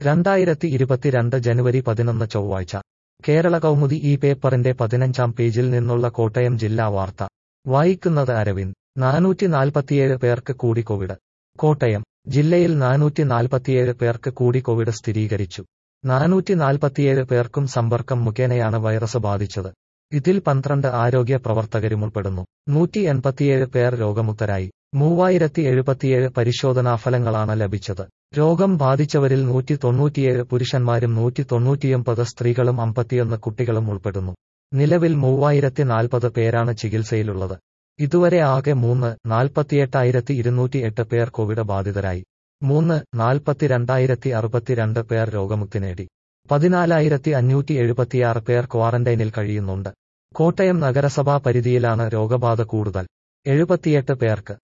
രണ്ടായിരത്തി ഇരുപത്തിരണ്ട് ജനുവരി പതിനൊന്ന് ചൊവ്വാഴ്ച കേരള കൗമുദി ഈ പേപ്പറിന്റെ പതിനഞ്ചാം പേജിൽ നിന്നുള്ള കോട്ടയം ജില്ലാ വാർത്ത വായിക്കുന്നത് അരവിന്ദ് നാനൂറ്റി നാൽപ്പത്തിയേഴ് പേർക്ക് കൂടി കോവിഡ് കോട്ടയം ജില്ലയിൽ നാനൂറ്റി നാൽപ്പത്തിയേഴ് പേർക്ക് കൂടി കോവിഡ് സ്ഥിരീകരിച്ചു നാനൂറ്റി നാൽപ്പത്തിയേഴ് പേർക്കും സമ്പർക്കം മുഖേനയാണ് വൈറസ് ബാധിച്ചത് ഇതിൽ പന്ത്രണ്ട് ആരോഗ്യ പ്രവർത്തകരും ഉൾപ്പെടുന്നു നൂറ്റി എൺപത്തിയേഴ് പേർ രോഗമുക്തരായി മൂവായിരത്തി എഴുപത്തിയേഴ് പരിശോധനാഫലങ്ങളാണ് ലഭിച്ചത് രോഗം ബാധിച്ചവരിൽ നൂറ്റി തൊണ്ണൂറ്റിയേഴ് പുരുഷന്മാരും നൂറ്റി തൊണ്ണൂറ്റിയൊമ്പത് സ്ത്രീകളും അമ്പത്തിയൊന്ന് കുട്ടികളും ഉൾപ്പെടുന്നു നിലവിൽ മൂവായിരത്തി നാൽപ്പത് പേരാണ് ചികിത്സയിലുള്ളത് ഇതുവരെ ആകെ മൂന്ന് നാൽപ്പത്തിയെട്ടായിരത്തി ഇരുന്നൂറ്റി എട്ട് പേർ കോവിഡ് ബാധിതരായി മൂന്ന് നാൽപ്പത്തിരണ്ടായിരത്തി അറുപത്തിരണ്ട് പേർ രോഗമുക്തി നേടി പതിനാലായിരത്തി അഞ്ഞൂറ്റി എഴുപത്തിയാറ് പേർ ക്വാറന്റൈനിൽ കഴിയുന്നുണ്ട് കോട്ടയം നഗരസഭാ പരിധിയിലാണ് രോഗബാധ കൂടുതൽ എഴുപത്തിയെട്ട് പേർക്ക്